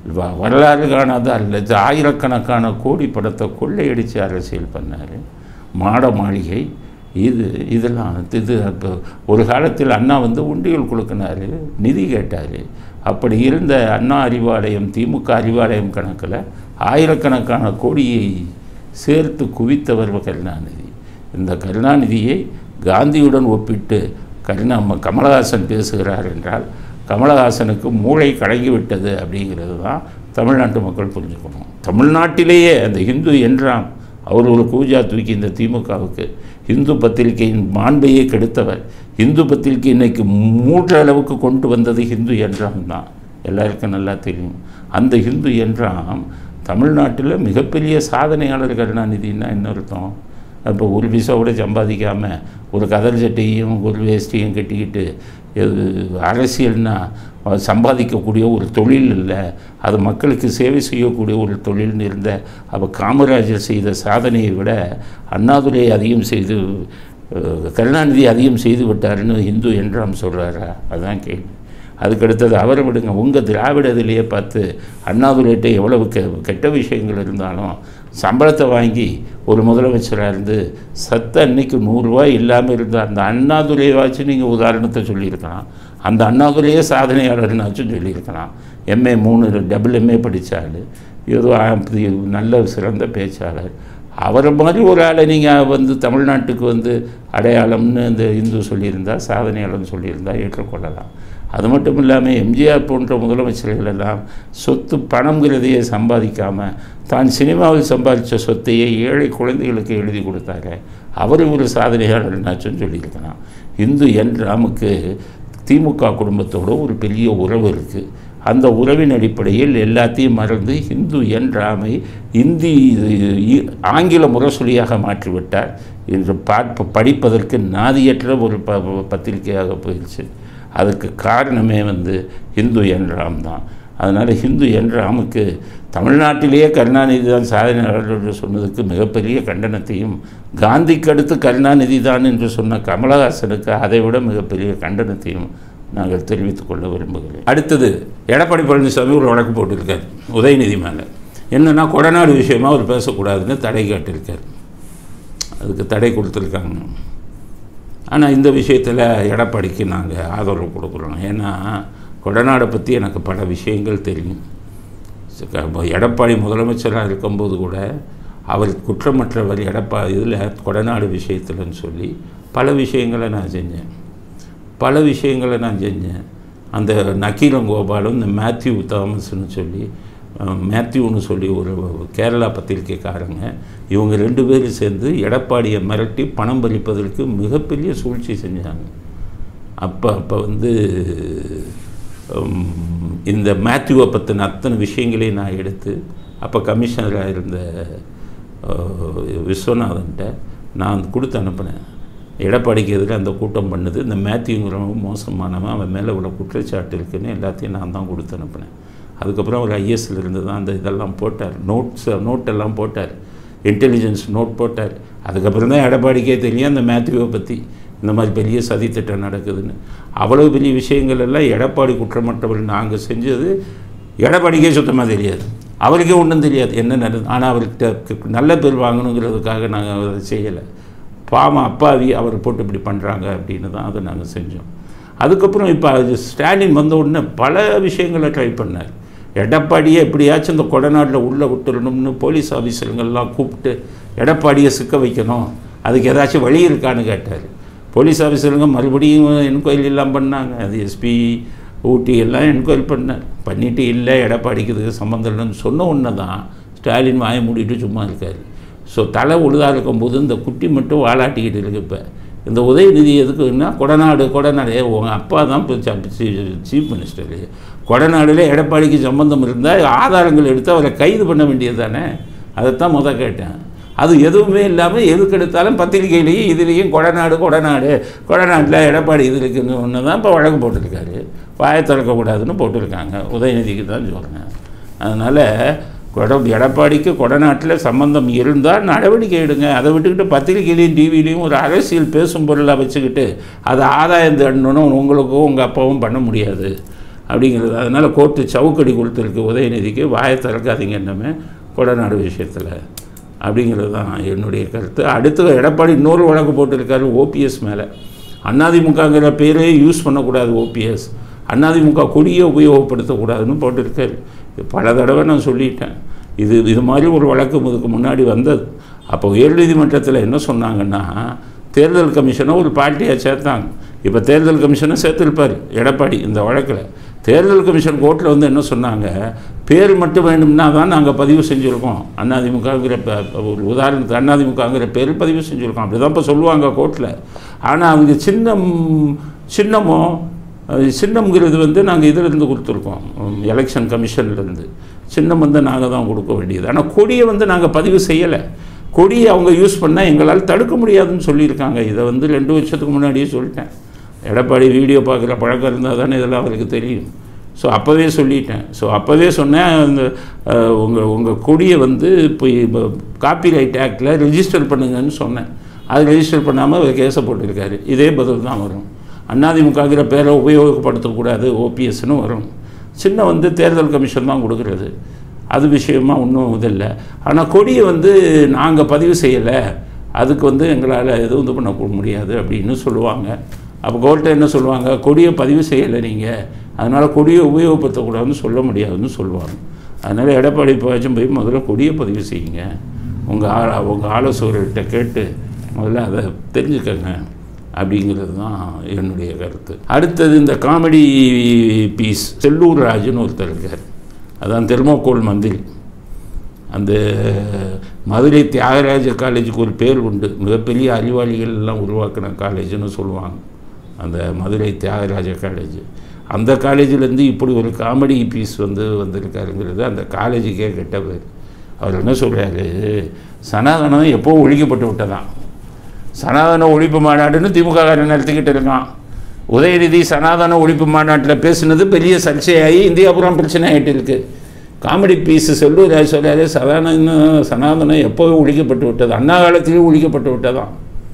Speaker 1: வரலாறு காணாத அல்லது ஆயிரக்கணக்கான கோடி படத்தை கொள்ளையடித்து அரசியல் பண்ணார் மாட மாளிகை இது இதெல்லாம் இது அப்போ ஒரு காலத்தில் அண்ணா வந்து உண்டியல் கொடுக்கினாரு நிதி கேட்டார் அப்படி இருந்த அண்ணா அறிவாலயம் திமுக அறிவாலயம் கணக்கில் ஆயிரக்கணக்கான கோடியை சேர்த்து குவித்தவர் கருணாநிதி இந்த கருணாநிதியை காந்தியுடன் ஒப்பிட்டு கருணா கமலஹாசன் பேசுகிறார் என்றால் கமலஹாசனுக்கு மூளை கலங்கிவிட்டது அப்படிங்கிறது தான் தமிழ்நாட்டு மக்கள் புரிஞ்சுக்கணும் தமிழ்நாட்டிலேயே அந்த ஹிந்து என்றாம் அவர் ஒரு கூஜா தூக்கி இந்த திமுகவுக்கு இந்து பத்திரிகையின் மாண்பையே கெடுத்தவர் இந்து பத்திரிகை இன்னைக்கு மூன்று அளவுக்கு கொண்டு வந்தது ஹிந்து என்றாம் தான் எல்லாருக்கும் நல்லா தெரியும் அந்த ஹிந்து என்றாம் தமிழ்நாட்டில் மிகப்பெரிய சாதனையாளர் கருணாநிதினா என்ன அர்த்தம் அப்போ ஒரு பைசா கூட சம்பாதிக்காமல் ஒரு கதர் சட்டையும் ஒரு வேஷ்டியும் கட்டிக்கிட்டு இது அரசியல்னா அது சம்பாதிக்கக்கூடிய ஒரு தொழில் இல்லை அது மக்களுக்கு சேவை செய்யக்கூடிய ஒரு தொழில்னு இருந்த அப்போ காமராஜர் செய்த சாதனையை விட அண்ணாதுரை அதிகம் செய்து அஹ், கருணாநிதி அதிகம் செய்து விட்டாருன்னு இந்து என்றாம் சொல்கிறாரா அதுதான் கேள்வி அதுக்கடுத்தது அவரை விடுங்க உங்கள் திராவிட இதிலேயே பார்த்து அண்ணாதுரைகிட்ட எவ்வளவு கெ கெட்ட விஷயங்கள் இருந்தாலும் சம்பளத்தை வாங்கி ஒரு முதலமைச்சராக இருந்து சத்த அன்னைக்கு நூறுரூவா இல்லாமல் இருந்த அந்த அண்ணாதுரையாச்சும் நீங்கள் உதாரணத்தை சொல்லியிருக்கலாம் அந்த அண்ணாதுரையே சாதனையாளர்னாச்சும் சொல்லியிருக்கலாம் எம்ஏ மூணு டபுள் எம்ஏ படித்தாள் ஏதோ அப்படி நல்ல சிறந்த பேச்சாளர் அவரை மாதிரி ஒரு ஆளை நீங்கள் வந்து தமிழ்நாட்டுக்கு வந்து அடையாளம்னு இந்த இந்து சொல்லியிருந்தா சாதனையாளர்னு சொல்லியிருந்தா ஏற்றுக்கொள்ளலாம் அது மட்டும் இல்லாமல் எம்ஜிஆர் போன்ற முதலமைச்சர்கள் எல்லாம் சொத்து பணம்ங்கிறதையே சம்பாதிக்காமல் தான் சினிமாவில் சம்பாதித்த சொத்தையே ஏழை குழந்தைகளுக்கு எழுதி கொடுத்தாரு அவர் ஒரு சாதனையாளர்னாச்சும் சொல்லியிருக்கலாம் இந்து என் ராமுக்கு திமுக குடும்பத்தோட ஒரு பெரிய உறவு இருக்குது அந்த உறவின் அடிப்படையில் எல்லாத்தையும் மறந்து இந்து என் ராமை இந்தி இ- ஆங்கில முரசொலியாக மாற்றிவிட்டார் என்று பார்ப்ப படிப்பதற்கு நாதியற்ற ஒரு ப ப- பத்திரிகையாக போயிடுச்சு அதுக்கு காரணமே வந்து ஹிந்து என் ராம் தான் அதனால் ஹிந்து என் ராமுக்கு தமிழ்நாட்டிலேயே கருணாநிதி தான் சாதனையாளர் என்று சொன்னதுக்கு மிகப்பெரிய கண்டனத்தையும் காந்திக்கு அடுத்து கருணாநிதி தான் என்று சொன்ன கமலஹாசனுக்கு அதை விட மிகப்பெரிய கண்டனத்தையும் நாங்கள் தெரிவித்துக் கொள்ள விரும்புகிறேன் அடுத்தது எடப்பாடி பழனிசாமி ஒரு வழக்கு போட்டிருக்கார் உதயநிதி மேலே என்னென்னா கொடநாடு விஷயமா அவர் பேசக்கூடாதுன்னு தடை கேட்டிருக்கார் அதுக்கு தடை கொடுத்துருக்காங்க ஆனால் இந்த விஷயத்தில் எடப்பாடிக்கு நாங்கள் ஆதரவு கொடுக்குறோம் ஏன்னா கொடநாடை பற்றி எனக்கு பல விஷயங்கள் தெரியும் இப்ப எடப்பாடி முதலமைச்சராக இருக்கும்போது கூட அவர் குற்றமற்றவர் எடப்பா இதில் கொடநாடு விஷயத்தில்னு சொல்லி பல விஷயங்களை நான் செஞ்சேன் பல விஷயங்களை நான் செஞ்சேன் அந்த நக்கீரம் கோபாலும் இந்த மேத்யூ தாமஸ்னு சொல்லி அஹ், மேத்யூன்னு சொல்லி ஒரு கேரளா பத்திரிக்கைக்காரங்க இவங்க ரெண்டு பேரும் சேர்ந்து எடப்பாடியை மிரட்டி பணம் பறிப்பதற்கு மிகப்பெரிய சூழ்ச்சி செஞ்சாங்க அப்போ அப்போ வந்து உம், இந்த மேத்யூவை பற்றின அத்தனை விஷயங்களையும் நான் எடுத்து அப்போ கமிஷனராக இருந்த அஹ், விஸ்வநாதன்கிட்ட நான் கொடுத்து அனுப்பினேன் எடப்பாடிக்கு எதிராக அந்த கூட்டம் பண்ணுது இந்த மேத்யூங்கிறவன் மோசமானவன் அவன் மேலே இவ்வளோ குற்றச்சாட்டு இருக்குன்னு எல்லாத்தையும் நான் தான் கொடுத்து அனுப்பினேன் அதுக்கப்புறம் அவர் ஐஎஸ்ல இருந்து தான் அந்த இதெல்லாம் போட்டார் நோட்ஸ் நோட்டெல்லாம் போட்டார் இன்டெலிஜென்ஸ் நோட் போட்டார் அதுக்கப்புறம் தான் எடப்பாடிக்கே தெரியும் அந்த மேத்யூவை பற்றி இந்த மாதிரி பெரிய சதி திட்டம் நடக்குதுன்னு அவ்வளோ பெரிய விஷயங்கள் எல்லாம் எடப்பாடி குற்றமற்றவர் நாங்கள் செஞ்சது எடப்பாடிக்கே சுத்தமாக தெரியாது அவருக்கே ஒன்றும் தெரியாது என்ன நடந்தது ஆனால் அவர்கிட்ட நல்ல பேர் வாங்கணுங்கிறதுக்காக நாங்கள் அதை செய்யலை பாவம் அப்பாவி அவர் போட்டு இப்படி பண்ணுறாங்க அப்படின்னு தான் அதை நாங்கள் செஞ்சோம் அதுக்கப்புறம் இப்போ அது ஸ்டாலின் வந்த உடனே பல விஷயங்களை ட்ரை பண்ணார் எடப்பாடியை எப்படியாச்சும் இந்த கொடநாட்டில் உள்ளே விட்டுறணும்னு போலீஸ் ஆஃபீஸருங்கெல்லாம் கூப்பிட்டு எடப்பாடியை சிக்க வைக்கணும் அதுக்கு ஏதாச்சும் வழி இருக்கான்னு கேட்டார் போலீஸ் ஆஃபீஸருங்க மறுபடியும் என்கொயரி எல்லாம் பண்ணாங்க அது எஸ்பி ஊட்டி எல்லாம் என்கொயரி பண்ணார் பண்ணிட்டு இல்லை எடப்பாடிக்கு இதுக்கு சம்மந்தம் இல்லைன்னு சொன்ன உடனே தான் ஸ்டாலின் வாயை மூடிட்டு சும்மா இருக்கார் ஸோ தலை உழுதாக இருக்கும்போது இந்த குட்டி மட்டும் வாலாட்டிக்கிட்டு இருக்கு இப்போ இந்த உதயநிதி எதுக்குன்னா கொடநாடு கொடநாடு ஏ, உங்கள் அப்பா தான் இப்போ சீஃப் மினிஸ்டரு கொடநாடுல எடப்பாடிக்கு சம்பந்தம் இருந்தால் ஆதாரங்கள் எடுத்து அவரை கைது பண்ண வேண்டியது தானே அதைத்தான் முத கேட்டேன் அது எதுவுமே இல்லாமல் எதுக்கு எடுத்தாலும் பத்திரிகையிலையும் இதுலேயும் கொடநாடு கொடநாடு கொடநாட்டில் எடப்பாடி இது இருக்குன்னு ஒன்று தான் இப்போ வழக்கு போட்டிருக்காரு வாயை திறக்கக்கூடாதுன்னு போட்டிருக்காங்க உதயநிதிக்கு தான் சொல்கிறேன் அதனால் கொட எடப்பாடிக்கு கொடநாட்டில் சம்பந்தம் இருந்தால் நடவடிக்கை எடுங்க அதை விட்டுக்கிட்டு பத்திரிகையிலையும் டிவிலையும் ஒரு அரசியல் பேசும் பொருளாக வச்சுக்கிட்டு அதை ஆதாயம் தேடணும்னு உங்களுக்கும் உங்கள் அப்பாவும் பண்ண முடியாது அப்படிங்கிறது அதனால் கோர்ட்டு சவுக்கடி கொடுத்துருக்கு உதயநிதிக்கு வாயை திறக்காதீங்க என்னமே கொடநாடு விஷயத்தில் அப்படிங்கிறது தான் என்னுடைய கருத்து அடுத்து எடப்பாடி இன்னொரு வழக்கு போட்டிருக்காரு ஓபிஎஸ் மேலே அதிமுகங்கிற பேரே யூஸ் பண்ணக்கூடாது ஓபிஎஸ் அதிமுக கொடியை உபயோகப்படுத்தக்கூடாதுன்னு போட்டிருக்காரு பல தடவை நான் சொல்லிட்டேன் இது இது மாதிரி ஒரு வழக்கு இதுக்கு முன்னாடி வந்தது அப்போ உயர்நீதிமன்றத்தில் என்ன சொன்னாங்கன்னா தேர்தல் கமிஷனை ஒரு பார்ட்டியாக சேர்த்தாங்க இப்போ தேர்தல் கமிஷனை சேர்த்துருப்பார் எடப்பாடி இந்த வழக்கில் தேர்தல் கமிஷன் கோர்ட்டில் வந்து என்ன சொன்னாங்க பேர் மட்டும் வேணும்னா தான் நாங்கள் பதிவு செஞ்சுருக்கோம் அண்ணாதிமுகங்கிற ப- ப- ஒரு உதாரணத்துக்கு அண்ணாதிமுகங்கிற பேர் பதிவு செஞ்சுருக்கோம் அப்படி தான் இப்போ சொல்லுவாங்க கோர்ட்டில் ஆனால் அவங்க சின்னம் சின்னமோ அஹ் சின்னம்ங்கிறது வந்து நாங்கள் இதிலிருந்து கொடுத்துருக்கோம் உம், எலெக்ஷன் கமிஷன்லேருந்து சின்னம் வந்து நாங்கள் தான் கொடுக்க வேண்டியது ஆனால் கொடியை வந்து நாங்கள் பதிவு செய்யலை கொடியை அவங்க யூஸ் பண்ணால் எங்களால் தடுக்க முடியாதுன்னு சொல்லியிருக்காங்க இதை வந்து ரெண்டு வருஷத்துக்கு முன்னாடியே சொல்லிட்டேன் எடப்பாடி வீடியோ பார்க்குற பழக்கம் இருந்தால் தானே இதெல்லாம் அவருக்கு தெரியும் ஸோ அப்போவே சொல்லிட்டேன் ஸோ அப்போவே சொன்னேன் அந்த உங்கள் உங்கள் கொடியை வந்து இப்போ காப்பிரைட் ஆக்டில் ரெஜிஸ்டர் பண்ணுங்கன்னு சொன்னேன் அது ரெஜிஸ்டர் பண்ணாமல் அவர் கேஸை போட்டிருக்காரு இதே பதில் தான் வரும் அதிமுகங்கிற பேரை உபயோகப்படுத்தக்கூடாது ஓபிஎஸ்னு வரும் சின்ன வந்து தேர்தல் கமிஷன் தான் கொடுக்குறது அது விஷயமா ஒன்றும் இதில்லை ஆனால் கொடியை வந்து நாங்கள் பதிவு செய்யலை அதுக்கு வந்து எங்களால் எதுவும் இது பண்ண முடியாது அப்படின்னு சொல்லுவாங்க அப்போ கோர்ட்டை என்ன சொல்லுவாங்க கொடியை பதிவு செய்யலை நீங்கள் அதனால் கொடியை உபயோகப்படுத்தக்கூடாதுன்னு சொல்ல முடியாதுன்னு சொல்லுவாங்க அதனால் எடப்பாடி பாச்சும் போய் முதல்ல கொடியை பதிவு செய்யுங்க உங்கள் ஆ உங்கள் ஆலோசகர்கிட்ட கேட்டு முதல்ல அதை தெரிஞ்சுக்கங்க அப்படிங்கிறது தான் என்னுடைய கருத்து அடுத்தது இந்த காமெடி பீஸ் செல்லூர் ராஜுன்னு ஒருத்தர் இருக்கார் அதான் தெர்மோகோல் மந்திரி அந்த மதுரை தியாகராஜ காலேஜுக்கு ஒரு பேர் உண்டு மிகப்பெரிய அறிவாளிகள் எல்லாம் உருவாக்கின காலேஜ்னு சொல்லுவாங்க அந்த மதுரை தியாகராஜ காலேஜ் அந்த காலேஜிலேருந்து இப்படி ஒரு காமெடி பீஸ் வந்து வந்திருக்காருங்கிறது அந்த காலேஜுக்கே கெட்ட பேர் அவர் என்ன சொல்கிறாரு சனாதனம் எப்போ ஒழிக்கப்பட்டு விட்டதான் சனாதன ஒழிப்பு மாநாடுன்னு திமுக நடத்திக்கிட்டு இருக்கான் உதயநிதி சனாதன ஒழிப்பு மாநாட்டில் பேசுனது பெரிய சர்ச்சையாகி இந்தியா புறம் பிரச்சனை ஆகிட்டு இருக்கு காமெடி பீஸ் செல்லூர் ராஜ் சொல்கிறாரு சனாதனம் சனாதனம் எப்போவே ஒழிக்கப்பட்டு விட்டது அண்ணா காலத்திலேயும் ஒழிக்கப்பட்டு விட்டதான்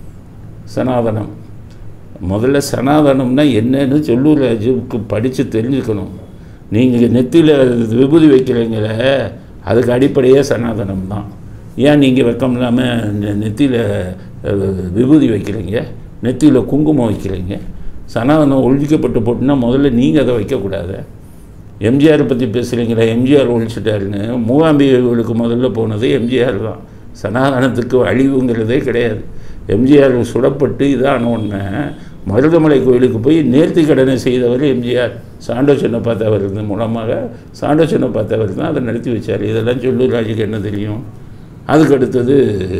Speaker 1: சனாதனம் முதல்ல சனாதனம்னா என்னன்னு செல்லூர் ராஜுக்கு படித்து தெரிஞ்சுக்கணும் நீங்கள் நெத்தியில் விபூதி வைக்கிறீங்கள அதுக்கு அடிப்படையே சனாதனம் தான் ஏன் நீங்கள் வெக்கம் இல்லாமல் நெத்தியில் விபூதி வைக்கிறீங்க நெத்தியில் குங்குமம் வைக்கிறீங்க சனாதனம் ஒழிக்கப்பட்டு போட்டுன்னா முதல்ல நீங்கள் அதை வைக்கக்கூடாது எம்ஜிஆர் பற்றி பேசுகிறீங்களா எம்ஜிஆர் ஒழிச்சிட்டாருன்னு மூகாம்பிகைகளுக்கு முதல்ல போனது எம்ஜிஆர் தான் சனாதனத்துக்கு அழிவுங்கிறதே கிடையாது எம்ஜிஆர் சுடப்பட்டு இதான ஒன்று மருதமலை கோயிலுக்கு போய் நேர்த்தி கடனை செய்தவர் எம்ஜிஆர் சாண்டோ சின்ன பார்த்தவர் மூலமாக சாண்டோ சின்ன பார்த்தவர் தான் அதை நடத்தி வச்சார் இதெல்லாம் சொல்லூர் ராஜுக்கு என்ன தெரியும் அதுக்கு அடுத்தது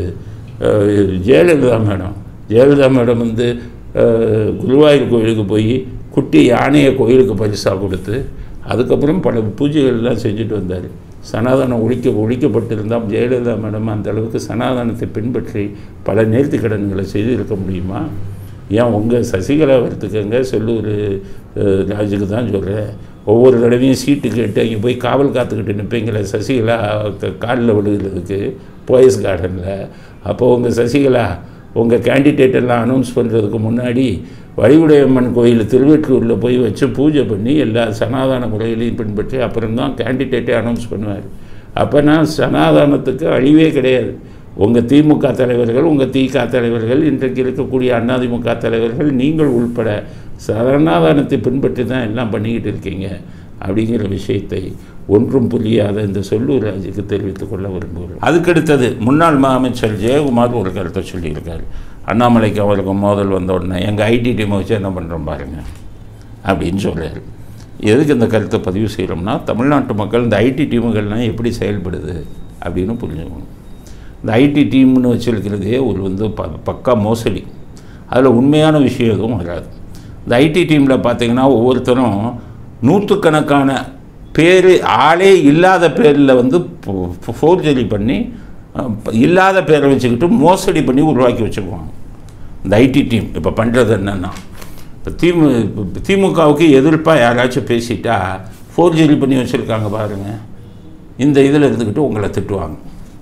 Speaker 1: ஜெயலலிதா மேடம் ஜெயலலிதா மேடம் வந்து குருவாயூர் கோயிலுக்கு போய் குட்டி யானையை கோயிலுக்கு பரிசாக கொடுத்து அதுக்கப்புறம் பல பூஜைகள்லாம் செஞ்சுட்டு வந்தார் சனாதனம் ஒழிக்க ஒழிக்கப்பட்டிருந்தால் ஜெயலலிதா மேடம் அந்த அளவுக்கு சனாதனத்தை பின்பற்றி பல நேர்த்தி கடன்களை செய்து இருக்க முடியுமா ஏன் உங்கள் சசிகலா வரத்துக்குங்க செல்லூர் ராஜுக்கு தான் சொல்கிறேன் ஒவ்வொரு தடவையும் சீட்டு கேட்டு அங்கே போய் காவல் காத்துக்கிட்டு நிற்பீங்களே சசிகலா காலில் விழுகிறதுக்கு போயஸ் கார்டனில் அப்போ உங்கள் சசிகலா உங்கள் கேண்டிடேட் எல்லாம் அனௌன்ஸ் பண்ணுறதுக்கு முன்னாடி வழிவுடையம்மன் கோயில் திருவெற்றூரில் போய் வச்சு பூஜை பண்ணி எல்லா சனாதன முறைகளையும் பின்பற்றி அப்புறம்தான் கேண்டிடேட்டே அனௌன்ஸ் பண்ணுவார் அப்போனா சனாதனத்துக்கு அழிவே கிடையாது உங்கள் திமுக தலைவர்கள் உங்கள் திக தலைவர்கள் இன்றைக்கு இருக்கக்கூடிய அதிமுக தலைவர்கள் நீங்கள் உள்பட சனாதனத்தை பின்பற்றி தான் எல்லாம் பண்ணிக்கிட்டு இருக்கீங்க அப்படிங்கிற விஷயத்தை ஒன்றும் புரியாத இந்த சொல்லூர் ராஜுக்கு தெரிவித்துக் கொள்ள விரும்புகிறேன் அதுக்கடுத்தது முன்னாள் முதலமைச்சர் ஜெயக்குமார் ஒரு கருத்தை சொல்லியிருக்காரு அண்ணாமலைக்கு அவருக்கு மோதல் வந்த உடனே எங்கள் ஐடி டீமை வச்சு என்ன பண்ணுறோம் பாருங்கள் அப்படின்னு சொல்கிறார் எதுக்கு இந்த கருத்தை பதிவு செய்கிறோம்னா தமிழ்நாட்டு மக்கள் இந்த ஐடி டீமுகள்லாம் எப்படி செயல்படுது அப்படின்னு புரிஞ்சுக்கணும் இந்த ஐடி டீம்னு வச்சுருக்கிறதே ஒரு வந்து ப பக்கா மோசடி அதில் உண்மையான விஷயம் எதுவும் வராது இந்த ஐடி டீமில் பார்த்திங்கன்னா ஒவ்வொருத்தரும் நூற்றுக்கணக்கான பேர் ஆளே இல்லாத பேரில் வந்து ஃபோர்ஜரி பண்ணி இல்லாத பேரை வச்சுக்கிட்டு மோசடி பண்ணி உருவாக்கி வச்சுக்குவாங்க இந்த ஐடி டீம் இப்போ பண்ணுறது என்னென்னா இப்போ திமு திமுகவுக்கு எதிர்ப்பாக யாராச்சும் பேசிட்டா ஃபோர்ஜரி பண்ணி வச்சுருக்காங்க பாருங்கள் இந்த இதில் இருந்துக்கிட்டு உங்களை திட்டுவாங்க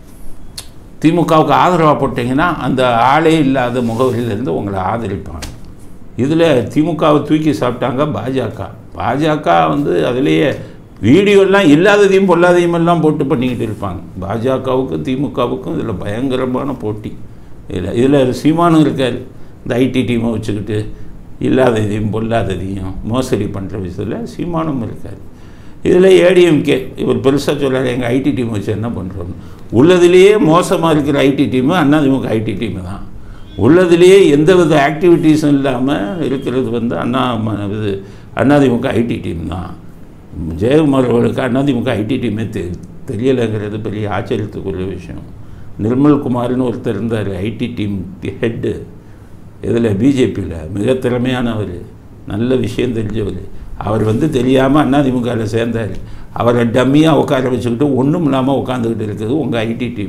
Speaker 1: திமுகவுக்கு ஆதரவாக போட்டிங்கன்னா அந்த ஆளே இல்லாத முகவரியிலேருந்து உங்களை ஆதரிப்பாங்க இதில் திமுகவை தூக்கி சாப்பிட்டாங்க பாஜக பாஜக வந்து அதிலேயே வீடியோலாம் இல்லாததையும் பொல்லாதையும் எல்லாம் போட்டு பண்ணிக்கிட்டு இருப்பாங்க பாஜகவுக்கும் திமுகவுக்கும் இதில் பயங்கரமான போட்டி இதில் இதில் சீமானும் இருக்கார் இந்த ஐடி டீமை வச்சுக்கிட்டு இல்லாததையும் பொல்லாததையும் மோசடி பண்ணுற விஷயத்தில் சீமானும் இருக்கார் இதில் ஏடிஎம்கே இவர் பெருசாக சொல்கிறார் எங்கள் ஐடி டீம் வச்சு என்ன பண்ணுறோம் உள்ளதுலேயே மோசமாக இருக்கிற IT team AIADMK IT team தான் உள்ளதுலேயே எந்த வித ஆக்டிவிட்டீஸும் இல்லாமல் இருக்கிறது வந்து அண்ணா இது அதிமுக ஐடி டீம் தான் ஜெயக்குமார் அவர்களுக்கு அதிமுக ஐடி டீமே தெ தெரியலைங்கிறது பெரிய ஆச்சரியத்துக்குரிய விஷயம் நிர்மல் குமார்னு ஒருத்தர் இருந்தார் ஐடி டீம் ஹெட்டு இதில் பிஜேபியில் மிக திறமையானவர் நல்ல விஷயம் தெரிஞ்சவர் அவர் வந்து தெரியாமல் அதிமுகவில் சேர்ந்தார் அவரை டம்மியாக உட்கார வச்சுக்கிட்டு ஒன்றும் இல்லாமல் உட்காந்துக்கிட்டு இருக்குது உங்கள் ஐடி டீம்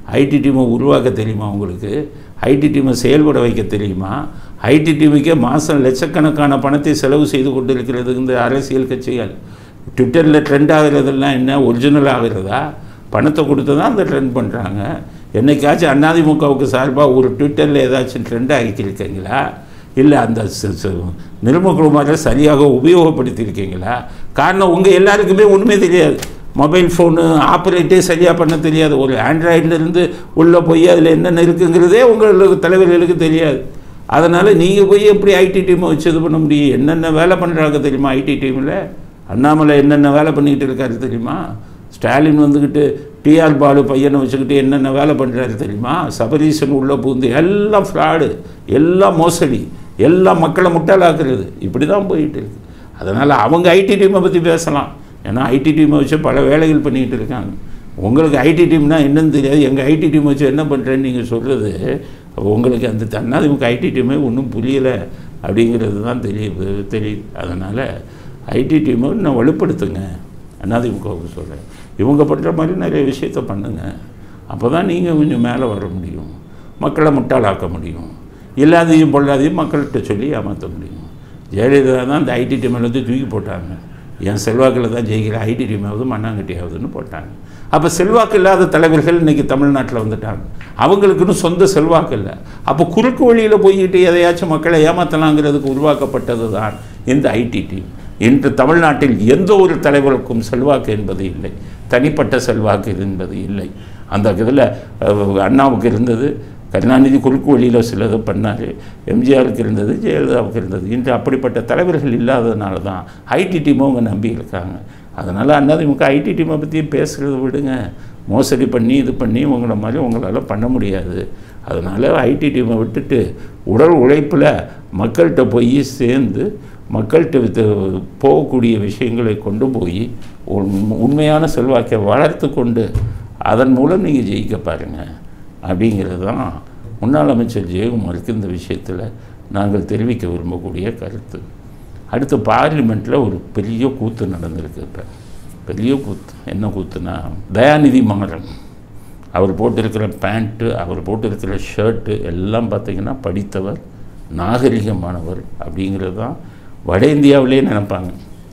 Speaker 1: ஐடி டீமை உருவாக்க தெரியுமா உங்களுக்கு ஐடி டீமை செயல்பட வைக்க தெரியுமா ஐடி டீமுக்கே மாதம் லட்சக்கணக்கான பணத்தை செலவு செய்து கொண்டிருக்கிறது இந்த அரசியல் கட்சிகள் ட்விட்டரில் ட்ரெண்ட் ஆகிறதெல்லாம் என்ன ஒரிஜினல் ஆகிறதா பணத்தை கொடுத்து தான் அந்த ட்ரெண்ட் பண்ணுறாங்க என்னைக்காச்சும் அதிமுகவுக்கு சார்பாக ஒரு ட்விட்டரில் ஏதாச்சும் ட்ரெண்ட் ஆகியிருக்கீங்களா இல்லை அந்த ச- ச- நிர்மகுமாரை சரியாக உபயோகப்படுத்தியிருக்கீங்களா காரணம் உங்கள் எல்லாருக்குமே ஒன்றுமே தெரியாது மொபைல் ஃபோனு ஆப்ரேட்டே சரியாக பண்ண தெரியாது ஒரு ஆண்ட்ராய்டிலேருந்து உள்ளே போய் அதில் என்னென்ன இருக்குங்கிறதே உங்களுக்கு தலைவர்களுக்கு தெரியாது அதனால் நீங்கள் போய் எப்படி ஐடி டீமை வச்சு இது பண்ண முடியும் என்னென்ன வேலை பண்ணுறாங்க தெரியுமா ஐடி டீமில் அண்ணாமலை என்னென்ன வேலை பண்ணிக்கிட்டு இருக்காரு தெரியுமா ஸ்டாலின் வந்துக்கிட்டு டிஆர் பாலு பையனை வச்சுக்கிட்டு என்னென்ன வேலை பண்ணுறாரு தெரியுமா சபரீசன் உள்ளே பூந்து எல்லாம் ஃப்ராடு எல்லாம் மோசடி எல்லாம் மக்களை முட்டாளாக்குறது இப்படி தான் போயிட்டு இருக்கு அதனால் அவங்க ஐடி டீமை பற்றி பேசலாம் ஏன்னா ஐடி டீமை வச்சு பல வேலைகள் பண்ணிக்கிட்டு இருக்காங்க உங்களுக்கு ஐடி டீம்னா என்னன்னு தெரியாது எங்கள் ஐடி டீம் வச்சு என்ன பண்ணுறேன்னு நீங்கள் சொல்கிறது உங்களுக்கு அந்த தன்னாதிமுக ஐடி டீமே ஒன்றும் புரியலை அப்படிங்கிறது தான் தெரியுது தெரியுது அதனால் ஐடி டீமை இன்னும் வலுப்படுத்துங்க அதிமுகவுக்கு சொல்கிறேன் இவங்க பண்ணுற மாதிரி நிறைய விஷயத்த பண்ணுங்க அப்போ தான் நீங்கள் கொஞ்சம் மேலே வர முடியும் மக்களை முட்டாளாக்க முடியும் இல்லாதையும் பொல்லாதையும் மக்கள்கிட்ட சொல்லி ஏமாற்ற முடியும் ஜெயலலிதா தான் இந்த ஐடி டீமில் வந்து தூக்கி போட்டாங்க என் செல்வாக்கில் தான் ஜெயிக்கிற ஐடி டீமாவது மண்ணாங்கட்டியாவதுன்னு போட்டாங்க அப்போ செல்வாக்கு இல்லாத தலைவர்கள் இன்றைக்கி தமிழ்நாட்டில் வந்துட்டாங்க அவங்களுக்குன்னு சொந்த செல்வாக்கு இல்லை அப்போ குறுக்கு வழியில் போய்கிட்டு எதையாச்சும் மக்களை ஏமாற்றலாங்கிறதுக்கு உருவாக்கப்பட்டது தான் இந்த ஐடி டீம் இன்று தமிழ்நாட்டில் எந்த ஒரு தலைவருக்கும் செல்வாக்கு என்பது இல்லை தனிப்பட்ட செல்வாக்கு என்பது இல்லை அந்த இதில் அண்ணாவுக்கு இருந்தது கருணாநிதி குறுக்கு வழியில் சிலது பண்ணார் எம்ஜிஆருக்கு இருந்தது ஜெயலலிதாவுக்கு இருந்தது இன்று அப்படிப்பட்ட தலைவர்கள் இல்லாததுனால தான் ஐடி டீமும் அவங்க நம்பி இருக்காங்க அதனால் அதிமுக ஐடி டீமை பற்றி பேசுகிறத விடுங்க மோசடி பண்ணி இது பண்ணி உங்களை மாதிரி உங்களால் பண்ண முடியாது அதனால் ஐடி டீமை விட்டுட்டு உடல் உழைப்பில் மக்கள்கிட்ட போய் சேர்ந்து மக்கள்கிட்ட வித்து- போகக்கூடிய விஷயங்களை கொண்டு போய் உண்- உண்மையான செல்வாக்கை வளர்த்து கொண்டு அதன் மூலம் நீங்கள் ஜெயிக்க பாருங்கள் அப்படிங்கிறது தான் முன்னாள் அமைச்சர் ஜெயக்குமாருக்கு இந்த விஷயத்தில் நாங்கள் தெரிவிக்க விரும்பக்கூடிய கருத்து அடுத்து பார்லிமெண்ட்டில் ஒரு பெரிய கூத்து நடந்திருக்கு இப்போ பெரிய கூத்து என்ன கூத்துனா தயாநிதி மாறன் அவர் போட்டிருக்கிற பேண்ட்டு அவர் போட்டிருக்கிற ஷர்ட்டு எல்லாம் பார்த்தீங்கன்னா படித்தவர் நாகரிகமானவர் அப்படிங்கிறது தான் வட இந்தியாவிலே நினைப்பாங்க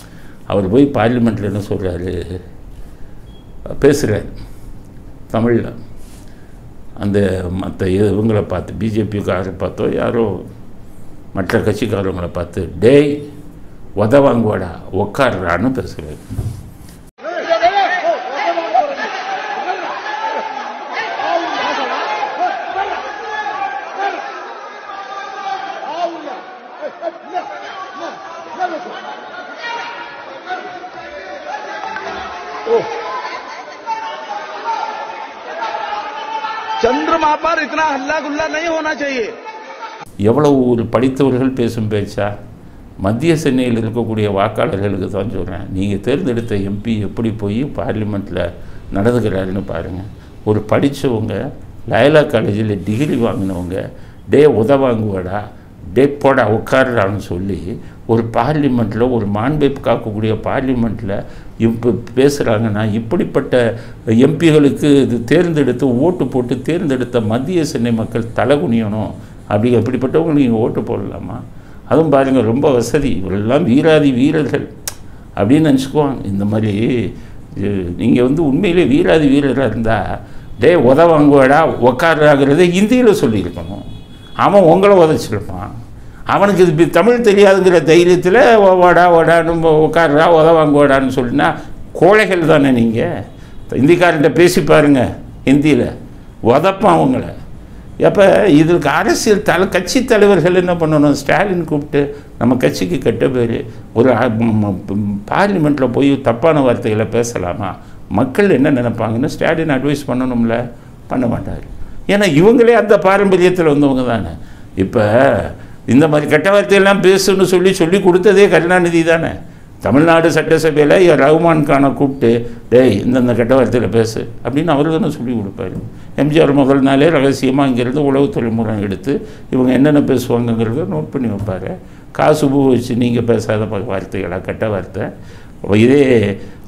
Speaker 1: அவர் போய் பார்லிமெண்ட்டில் என்ன சொல்கிறாரு பேசுகிறார் தமிழில் அந்த மற்ற இவங்களை பார்த்து பிஜேபிக்காரரை பார்த்தோ யாரோ மற்ற கட்சிக்காரவங்களை பார்த்து டேய் உத வாங்குவாடா உக்காடுறான்னு பேசுகிறார்
Speaker 3: चंद्रमा पर इतना हल्ला गुल्ला नहीं होना चाहिए
Speaker 1: எவ்வளவு ஒரு படித்தவர்கள் பேசும் பேச்சா மத்திய சென்னையில் இருக்கக்கூடிய வாக்காளர்களுக்கு தான் சொல்கிறேன் நீங்கள் தேர்ந்தெடுத்த எம்பி எப்படி போய் பார்லிமெண்ட்டில் நடந்துக்கிறாருன்னு பாருங்கள் ஒரு படித்தவங்க லயலா காலேஜில் டிகிரி வாங்கினவங்க டே உத வாங்குவாடா டே போடா உட்காருடான்னு சொல்லி ஒரு பார்லிமெண்ட்டில் ஒரு மாண்பை காக்கக்கூடிய பார்லிமெண்ட்டில் இப்போ பேசுகிறாங்கன்னா இப்படிப்பட்ட எம்பிகளுக்கு இது தேர்ந்தெடுத்து ஓட்டு போட்டு தேர்ந்தெடுத்த மத்திய சென்னை மக்கள் தலகுனியணும் அப்படி அப்படிப்பட்டவங்களுக்கு நீங்கள் ஓட்டு போடலாமா அதுவும் பாருங்கள் ரொம்ப வசதி இவரெல்லாம் வீராதி வீரர்கள் அப்படின்னு நினச்சிக்குவாங்க இந்த மாதிரி நீங்கள் வந்து உண்மையிலே வீராதி வீரராக இருந்தால் டே உத வாங்குவாடா உக்காராகிறத ஹிந்தியில் சொல்லியிருக்கணும் அவன் உங்களை உதச்சிருப்பான் அவனுக்கு இது பி- தமிழ் தெரியாதுங்கிற தைரியத்தில் வாடா வாடான்னு உட்காருடா உத வாங்குவாடான்னு சொல்லினா கோழைகள் தானே நீங்கள் ஹிந்திக்காரன்ட்ட பேசி பாருங்க ஹிந்தியில் உதப்பான் அவங்கள அப்போ இதுக்கு அரசியல் தலை கட்சி தலைவர்கள் என்ன பண்ணணும் ஸ்டாலின் கூப்பிட்டு நம்ம கட்சிக்கு கெட்ட பேர் ஒரு பார்லிமெண்ட்டில் போய் தப்பான வார்த்தைகளை பேசலாமா மக்கள் என்ன நினைப்பாங்கன்னு ஸ்டாலின் அட்வைஸ் பண்ணணும்ல பண்ண மாட்டார் ஏன்னா இவங்களே அந்த பாரம்பரியத்தில் வந்தவங்க தானே இப்போ இந்த மாதிரி கெட்ட வார்த்தையெல்லாம் பேசுன்னு சொல்லி சொல்லி கொடுத்ததே கருணாநிதி தானே தமிழ்நாடு சட்டசபையில் ரகுமான் கானை கூப்பிட்டு டேய் இந்தந்த கெட்ட வார்த்தையில் பேசு அப்படின்னு அவர் தானே சொல்லி கொடுப்பாரு எம்ஜிஆர் முதல் நாளே ரகசியமாக இங்கேருந்து உளவுத்துறை மூலம் எடுத்து இவங்க என்னென்ன பேசுவாங்கங்கிறத நோட் பண்ணி வைப்பார் காசு பூ வச்சு நீங்கள் பேசாத ப- வார்த்தைகளா கெட்ட வார்த்தை அப்ப இதே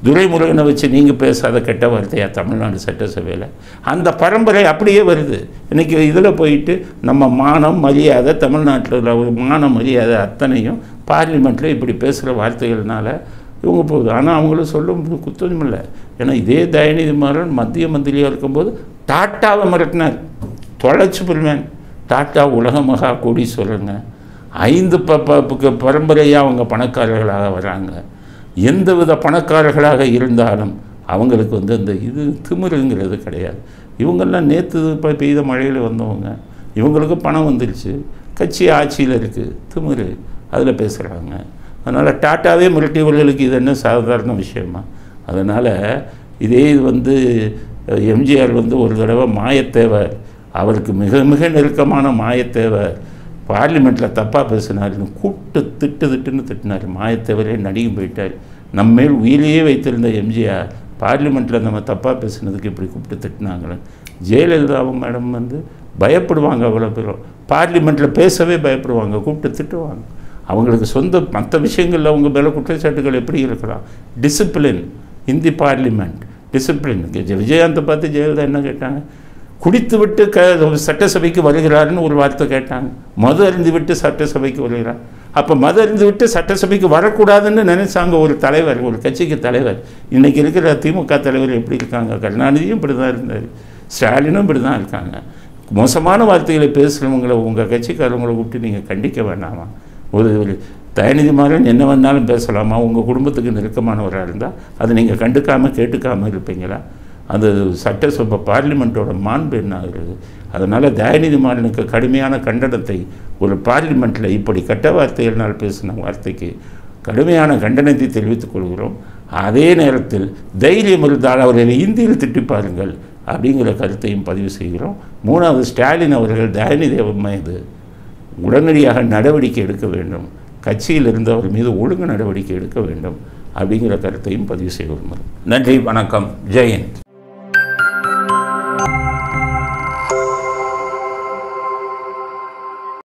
Speaker 1: துரைமுருகனை வச்சு நீங்கள் பேசாத கெட்ட வார்த்தையா தமிழ்நாடு சட்டசபையில் அந்த பரம்பரை அப்படியே வருது இன்றைக்கி இதில் போயிட்டு நம்ம மானம் மரியாதை தமிழ்நாட்டில் உள்ள ஒரு மான மரியாதை அத்தனையும் பார்லிமெண்ட்டில் இப்படி பேசுகிற வார்த்தைகள்னால இவங்க போகுது ஆனால் அவங்களும் சொல்லும் குத்தம் இல்லை ஏன்னா இதே தயநிதி மாறன் மத்திய மந்திரியாக இருக்கும்போது டாட்டாவை மிரட்டினார் தொலைச்சு பிரிவேன் டாட்டா உலக மகா கோடீஸ்வரங்க ஐந்து ப ப பரம்பரையாக அவங்க பணக்காரர்களாக வராங்க எந்தவித பணக்காரர்களாக இருந்தாலும் அவங்களுக்கு வந்து அந்த இது திமிருங்கிறது கிடையாது இவங்கெல்லாம் நேற்று இப்போ பெய்த மழையில் வந்தவங்க இவங்களுக்கு பணம் வந்துருச்சு கட்சி ஆட்சியில் இருக்குது திமிரு அதில் பேசுகிறாங்க அதனால் டாட்டாவே மிரட்டியவர்களுக்கு இது என்ன சாதாரண விஷயமா அதனால் இதே இது வந்து எம்ஜிஆர் வந்து ஒரு தடவை மாயத்தேவர் அவருக்கு மிக மிக நெருக்கமான மாயத்தேவர் பார்லிமெண்ட்டில் தப்பாக பேசினார்னு கூப்பிட்டு திட்டு திட்டுன்னு திட்டினார் மாயத்தேவரே நடிகை போயிட்டார் நம்மேல் உயிரையே வைத்திருந்த எம்ஜிஆர் பார்லிமெண்ட்டில் நம்ம தப்பாக பேசுனதுக்கு இப்படி கூப்பிட்டு திட்டினாங்களே ஜெயலலிதாவும் மேடம் வந்து பயப்படுவாங்க அவ்வளோ பேரும் பார்லிமெண்ட்டில் பேசவே பயப்படுவாங்க கூப்பிட்டு திட்டுவாங்க அவங்களுக்கு சொந்த மற்ற விஷயங்களில் அவங்க மேலே குற்றச்சாட்டுகள் எப்படி இருக்கலாம் டிசிப்ளின் இந்தி பார்லிமெண்ட் டிசிப்ளின் விஜயகாந்தை பார்த்து ஜெயலலிதா என்ன கேட்டாங்க குடித்து விட்டு க சட்டசபைக்கு வருகிறாருன்னு ஒரு வார்த்தை கேட்டாங்க மது அறிந்து விட்டு சட்டசபைக்கு வருகிறார் அப்போ மது அறிந்து விட்டு சட்டசபைக்கு வரக்கூடாதுன்னு நினைச்சாங்க ஒரு தலைவர் ஒரு கட்சிக்கு தலைவர் இன்றைக்கி இருக்கிற திமுக தலைவர் எப்படி இருக்காங்க கருணாநிதியும் இப்படி தான் இருந்தார் ஸ்டாலினும் இப்படி தான் இருக்காங்க மோசமான வார்த்தைகளை பேசுகிறவங்களை உங்கள் கட்சிக்காரவங்களை கூப்பிட்டு நீங்கள் கண்டிக்க வேண்டாமா ஒரு ஒரு தயநிதி மாறன் என்ன வேணாலும் பேசலாமா உங்கள் குடும்பத்துக்கு நெருக்கமானவராக இருந்தால் அதை நீங்கள் கண்டுக்காமல் கேட்டுக்காமல் இருப்பீங்களா அது சட்டசபை பார்லிமெண்ட்டோட மாண்பு என்ன ஆகுறது அதனால் தயநிதி மாறனுக்கு கடுமையான கண்டனத்தை ஒரு பார்லிமெண்ட்டில் இப்படி கெட்ட வார்த்தைகளால் பேசின வார்த்தைக்கு கடுமையான கண்டனத்தை தெரிவித்துக் கொள்கிறோம் அதே நேரத்தில் தைரியம் இருந்தால் அவர்களை இந்தியில் திட்டி பாருங்கள் அப்படிங்கிற கருத்தையும் பதிவு செய்கிறோம் மூணாவது ஸ்டாலின் அவர்கள் தயநிதி மீது உடனடியாக நடவடிக்கை எடுக்க வேண்டும் கட்சியில் இருந்தவர் மீது ஒழுங்கு நடவடிக்கை எடுக்க வேண்டும் அப்படிங்கிற கருத்தையும் பதிவு செய்ய விரும்புகிறோம் நன்றி வணக்கம் ஜெயந்த்